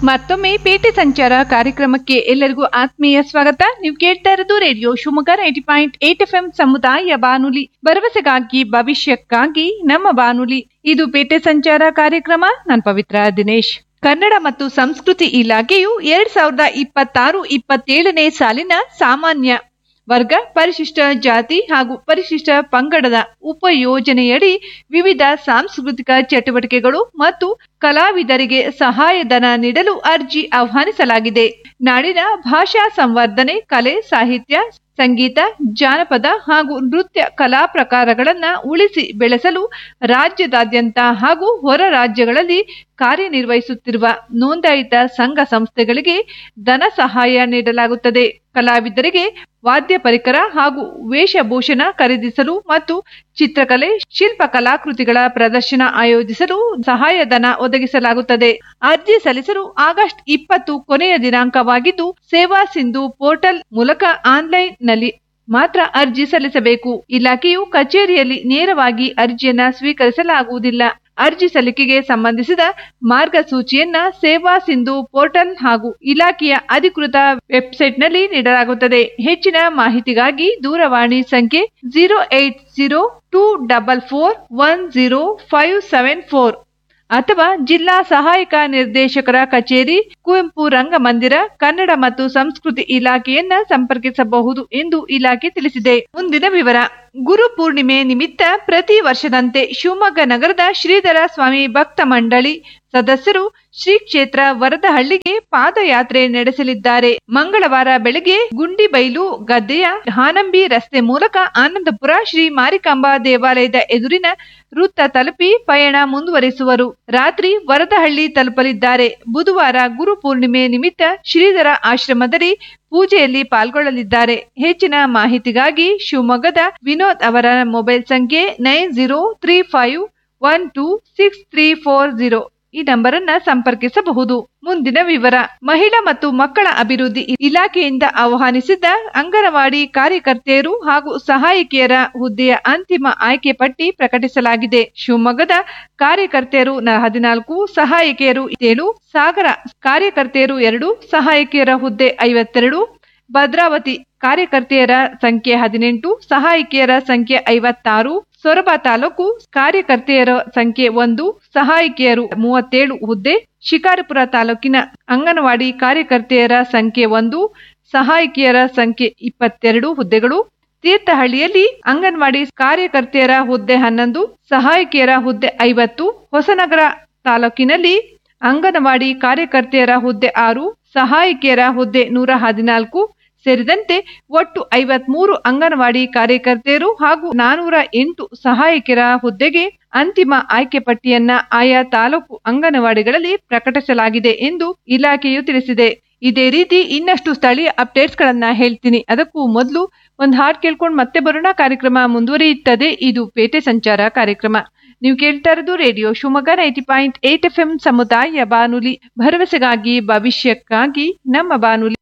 ಮತ್ತೊಮ್ಮೆ ಪೇಟೆ ಸಂಚಾರ ಕಾರ್ಯಕ್ರಮಕ್ಕೆ ಎಲ್ಲರಿಗೂ ಆತ್ಮೀಯ ಸ್ವಾಗತ ನೀವು ಕೇಳ್ತಾ ಇರೋದು radio Shivamogga ninety point eight F M ಸಮುದಾಯ ಬಾನುಲಿ ಭರವಸೆಗಾಗಿ ಭವಿಷ್ಯಕ್ಕಾಗಿ ನಮ್ಮ ಬಾನುಲಿ ಇದು ಪೇಟೆ ಸಂಚಾರ ಕಾರ್ಯಕ್ರಮ ನಾನು ಪವಿತ್ರ ದಿನೇಶ್ ಕನ್ನಡ ಮತ್ತು ಸಂಸ್ಕೃತಿ ಇಲಾಖೆಯು ಎರಡ್ ಸಾವಿರದ ಇಪ್ಪತ್ತಾರು ಇಪ್ಪತ್ತೇಳನೇ ಸಾಲಿನ ಸಾಮಾನ್ಯ ವರ್ಗ ಪರಿಶಿಷ್ಟ ಜಾತಿ ಹಾಗೂ ಪರಿಶಿಷ್ಟ ಪಂಗಡದ ಉಪಯೋಜನೆಯಡಿ ವಿವಿಧ ಸಾಂಸ್ಕೃತಿಕ ಚಟುವಟಿಕೆಗಳು ಮತ್ತು ಕಲಾವಿದರಿಗೆ ಸಹಾಯಧನ ನೀಡಲು ಅರ್ಜಿ ಆಹ್ವಾನಿಸಲಾಗಿದೆ ನಾಡಿನ ಭಾಷಾ ಸಂವರ್ಧನೆ ಕಲೆ ಸಾಹಿತ್ಯ ಸಂಗೀತ ಜಾನಪದ ಹಾಗೂ ನೃತ್ಯ ಕಲಾ ಪ್ರಕಾರಗಳನ್ನ ಉಳಿಸಿ ಬೆಳೆಸಲು ರಾಜ್ಯದಾದ್ಯಂತ ಹಾಗೂ ಹೊರ ರಾಜ್ಯಗಳಲ್ಲಿ ಕಾರ್ಯನಿರ್ವಹಿಸುತ್ತಿರುವ ನೋಂದಾಯಿತ ಸಂಘ ಸಂಸ್ಥೆಗಳಿಗೆ ಧನ ಸಹಾಯ ನೀಡಲಾಗುತ್ತದೆ ಕಲಾವಿದರಿಗೆ ವಾದ್ಯ ಪರಿಕರ ಹಾಗೂ ವೇಷಭೂಷಣ ಖರೀದಿಸಲು ಮತ್ತು ಚಿತ್ರಕಲೆ ಶಿಲ್ಪ ಕಲಾಕೃತಿಗಳ ಪ್ರದರ್ಶನ ಆಯೋಜಿಸಲು ಸಹಾಯಧನ ಒದಗಿಸಲಾಗುತ್ತದೆ ಅರ್ಜಿ ಸಲ್ಲಿಸಲು ಆಗಸ್ಟ್ ಇಪ್ಪತ್ತು ಕೊನೆಯ ದಿನಾಂಕವಾಗಿದ್ದು ಸೇವಾ ಸಿಂಧು ಪೋರ್ಟಲ್ ಮೂಲಕ ಆನ್ಲೈನ್ ನಲ್ಲಿ ಮಾತ್ರ ಅರ್ಜಿ ಸಲ್ಲಿಸಬೇಕು ಇಲಾಖೆಯು ಕಚೇರಿಯಲ್ಲಿ ನೇರವಾಗಿ ಅರ್ಜಿಯನ್ನ ಸ್ವೀಕರಿಸಲಾಗುವುದಿಲ್ಲ ಅರ್ಜಿ ಸಲ್ಲಿಕೆಗೆ ಸಂಬಂಧಿಸಿದ ಮಾರ್ಗಸೂಚಿಯನ್ನ ಸೇವಾ ಸಿಂಧು ಪೋರ್ಟಲ್ ಹಾಗೂ ಇಲಾಖೆಯ ಅಧಿಕೃತ ವೆಬ್ಸೈಟ್ನಲ್ಲಿ ನೀಡಲಾಗುತ್ತದೆ ಹೆಚ್ಚಿನ ಮಾಹಿತಿಗಾಗಿ ದೂರವಾಣಿ ಸಂಖ್ಯೆ zero eight zero two double four one zero five seven four ಅಥವಾ ಜಿಲ್ಲಾ ಸಹಾಯಕ ನಿರ್ದೇಶಕರ ಕಚೇರಿ ಕುವೆಂಪು ರಂಗಮಂದಿರ ಕನ್ನಡ ಮತ್ತು ಸಂಸ್ಕೃತಿ ಇಲಾಖೆಯನ್ನ ಸಂಪರ್ಕಿಸಬಹುದು ಎಂದು ಇಲಾಖೆ ತಿಳಿಸಿದೆ ಮುಂದಿನ ವಿವರ ಗುರು ಪೂರ್ಣಿಮೆ ನಿಮಿತ್ತ ಪ್ರತಿ ವರ್ಷದಂತೆ ಶಿವಮೊಗ್ಗ ನಗರದ ಶ್ರೀಧರ ಸ್ವಾಮಿ ಭಕ್ತ ಮಂಡಳಿ ಸದಸ್ಯರು ಶ್ರೀ ಕ್ಷೇತ್ರ ವರದಹಳ್ಳಿಗೆ ಪಾದಯಾತ್ರೆ ನಡೆಸಲಿದ್ದಾರೆ ಮಂಗಳವಾರ ಬೆಳಗ್ಗೆ ಗುಂಡಿಬೈಲು ಗದ್ದೆಯ ಹಾನಂಬಿ ರಸ್ತೆ ಮೂಲಕ ಆನಂದಪುರ ಶ್ರೀ ಮಾರಿಕಾಂಬಾ ದೇವಾಲಯದ ಎದುರಿನ ವೃತ್ತ ತಲುಪಿ ಪಯಣ ಮುಂದುವರಿಸುವರು ರಾತ್ರಿ ವರದಹಳ್ಳಿ ತಲುಪಲಿದ್ದಾರೆ ಬುಧವಾರ ಗುರು ಪೂರ್ಣಿಮೆ ನಿಮಿತ್ತ ಶ್ರೀಧರ ಆಶ್ರಮದಲ್ಲಿ ಪೂಜೆಯಲ್ಲಿ ಪಾಲ್ಗೊಳ್ಳಲಿದ್ದಾರೆ ಹೆಚ್ಚಿನ ಮಾಹಿತಿಗಾಗಿ ಶಿವಮೊಗ್ಗದ ವಿನೋದ್ ಅವರ ಮೊಬೈಲ್ ಸಂಖ್ಯೆ nine zero three five one two six three four zero ಈ ನಂಬರ್ ಅನ್ನ ಸಂಪರ್ಕಿಸಬಹುದು ಮುಂದಿನ ವಿವರ ಮಹಿಳಾ ಮತ್ತು ಮಕ್ಕಳ ಅಭಿವೃದ್ಧಿ ಇಲಾಖೆಯಿಂದ ಆಹ್ವಾನಿಸಿದ್ದ ಅಂಗನವಾಡಿ ಕಾರ್ಯಕರ್ತೆಯರು ಹಾಗೂ ಸಹಾಯಕಿಯರ ಹುದ್ದೆಯ ಅಂತಿಮ ಆಯ್ಕೆ ಪಟ್ಟಿ ಪ್ರಕಟಿಸಲಾಗಿದೆ ಶಿವಮೊಗ್ಗದ ಕಾರ್ಯಕರ್ತೆಯರು ಹದಿನಾಲ್ಕು ಸಹಾಯಕಿಯರು ಏಳು ಸಾಗರ ಕಾರ್ಯಕರ್ತೆಯರು ಎರಡು ಸಹಾಯಕಿಯರ ಹುದ್ದೆ ಐವತ್ತೆರಡು ಭದ್ರಾವತಿ ಕಾರ್ಯಕರ್ತೆಯರ ಸಂಖ್ಯೆ ಹದಿನೆಂಟು ಸಹಾಯಕಿಯರ ಸಂಖ್ಯೆ ಐವತ್ತಾರು ಸೊರಬ ತಾಲೂಕು ಕಾರ್ಯಕರ್ತೆಯರ ಸಂಖ್ಯೆ ಒಂದು ಸಹಾಯಕಿಯರು ಮೂವತ್ತೇಳು ಹುದ್ದೆ ಶಿಕಾರಿಪುರ ತಾಲೂಕಿನ ಅಂಗನವಾಡಿ ಕಾರ್ಯಕರ್ತೆಯರ ಸಂಖ್ಯೆ ಒಂದು ಸಹಾಯಕಿಯರ ಸಂಖ್ಯೆ ಇಪ್ಪತ್ತೆರಡು ಹುದ್ದೆಗಳು ತೀರ್ಥಹಳ್ಳಿಯಲ್ಲಿ ಅಂಗನವಾಡಿ ಕಾರ್ಯಕರ್ತೆಯರ ಹುದ್ದೆ ಹನ್ನೊಂದು ಸಹಾಯಕಿಯರ ಹುದ್ದೆ ಐವತ್ತು ಹೊಸನಗರ ತಾಲೂಕಿನಲ್ಲಿ ಅಂಗನವಾಡಿ ಕಾರ್ಯಕರ್ತೆಯರ ಹುದ್ದೆ ಆರು ಸಹಾಯಕಿಯರ ಹುದ್ದೆ ನೂರ ಹದಿನಾಲ್ಕು ಸೇರಿದಂತೆ ಒಟ್ಟು ಐವತ್ಮೂರು ಅಂಗನವಾಡಿ ಕಾರ್ಯಕರ್ತೆಯರು ಹಾಗೂ ನಾನೂರ ಎಂಟು ಸಹಾಯಕಿಯರ ಹುದ್ದೆಗೆ ಅಂತಿಮ ಆಯ್ಕೆ ಪಟ್ಟಿಯನ್ನ ಆಯಾ ತಾಲೂಕು ಅಂಗನವಾಡಿಗಳಲ್ಲಿ ಪ್ರಕಟಿಸಲಾಗಿದೆ ಎಂದು ಇಲಾಖೆಯು ತಿಳಿಸಿದೆ ಇದೇ ರೀತಿ ಇನ್ನಷ್ಟು ಸ್ಥಳೀಯ ಅಪ್ಡೇಟ್ಸ್ ಗಳನ್ನ ಹೇಳ್ತೀನಿ ಅದಕ್ಕೂ ಮೊದಲು ಒಂದು ಹಾಡ್ ಕೇಳ್ಕೊಂಡು ಮತ್ತೆ ಬರೋಣ ಕಾರ್ಯಕ್ರಮ ಮುಂದುವರಿಯುತ್ತದೆ ಇದು ಪೇಟೆ ಸಂಚಾರ ಕಾರ್ಯಕ್ರಮ ನೀವು ಕೇಳ್ತಾ ಇರೋದು radio Shivamogga ninety point eight F M ಸಮುದಾಯ ಬಾನುಲಿ ಭರವಸೆಗಾಗಿ ಭವಿಷ್ಯಕ್ಕಾಗಿ ನಮ್ಮ ಬಾನುಲಿ